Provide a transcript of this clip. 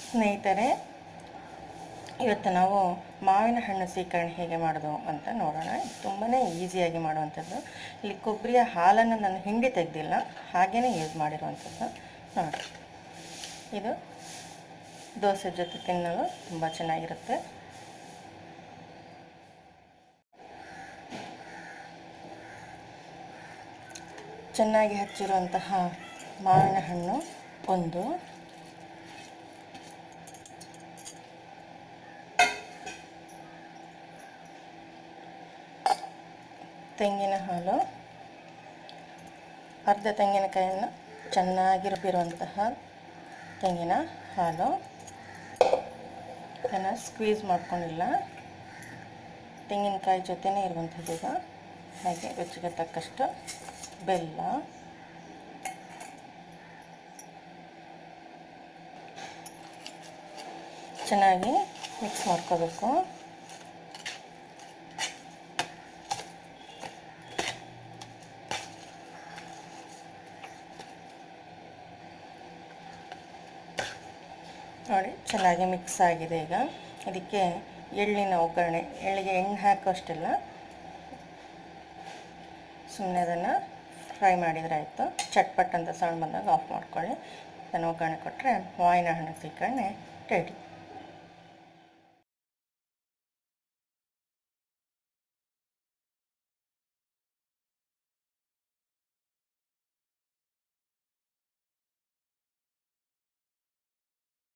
ಸ್ನೇಹಿತರೆ ಇವತ್ತು ನಾವು ಮಾವಿನ ಹಣ್ಣು ಸೀಕರಣೆ ಹೇಗೆ ಮಾಡೋದು ಅಂತ ನೋಡೋಣ ತುಂಬಾ ಈಸಿಯಾಗಿ ಮಾಡುವಂಥದ್ದು ಇಲ್ಲಿ ಕೊಬ್ಬರಿಯ ಹಾಲನ್ನು ನಾನು ಹಿಂಡಿ ತೆಗೆದಿಲ್ಲ ಹಾಗೇ ಯೂಸ್ ಮಾಡಿರುವಂಥದ್ದು ನೋಡಿ ಇದು ದೋಸೆ ಜೊತೆ ತಿನ್ನಲು ತುಂಬ ಚೆನ್ನಾಗಿರುತ್ತೆ ಚೆನ್ನಾಗಿ ಹಚ್ಚಿರುವಂತಹ ಮಾವಿನ ಹಣ್ಣು ಒಂದು ತೆಂಗಿನ ಹಾಲು ಅರ್ಧ ತೆಂಗಿನಕಾಯಿಯನ್ನು ಚೆನ್ನಾಗಿ ರುಬ್ಬಿರುವಂತಹ ತೆಂಗಿನ ಹಾಲು ಇದನ್ನು ಸ್ಕ್ವೀಸ್ ಮಾಡ್ಕೊಂಡಿಲ್ಲ ತೆಂಗಿನಕಾಯಿ ಜೊತೆನೇ ಇರುವಂಥದ್ದು ಈಗ ಹಾಗೆ ರುಚಿಗೆ ತಕ್ಕಷ್ಟು ಬೆಲ್ಲ ಚೆನ್ನಾಗಿ ಮಿಕ್ಸ್ ಮಾಡ್ಕೋಬೇಕು ನೋಡಿ ಚೆನ್ನಾಗಿ ಮಿಕ್ಸ್ ಆಗಿದೆ ಈಗ ಇದಕ್ಕೆ ಎಳ್ಳಿನ ಒಗ್ಗರಣೆ ಎಳ್ಳಿಗೆ ಎಣ್ಣೆ ಹಾಕೋಷ್ಟಿಲ್ಲ ಸುಮ್ಮನೆ ಅದನ್ನು ಫ್ರೈ ಮಾಡಿದರೆ ಆಯಿತು ಚಟ್ಪಟ್ ಅಂತ ಸೌಂಡ್ ಬಂದಾಗ ಆಫ್ ಮಾಡ್ಕೊಳ್ಳಿ ಅದನ್ನು ಒಗ್ಗರಣೆ ಕೊಟ್ಟರೆ ಮಾವಿನ ಹಣ್ಣು ಸೀಕರಣೆ ರೆಡಿ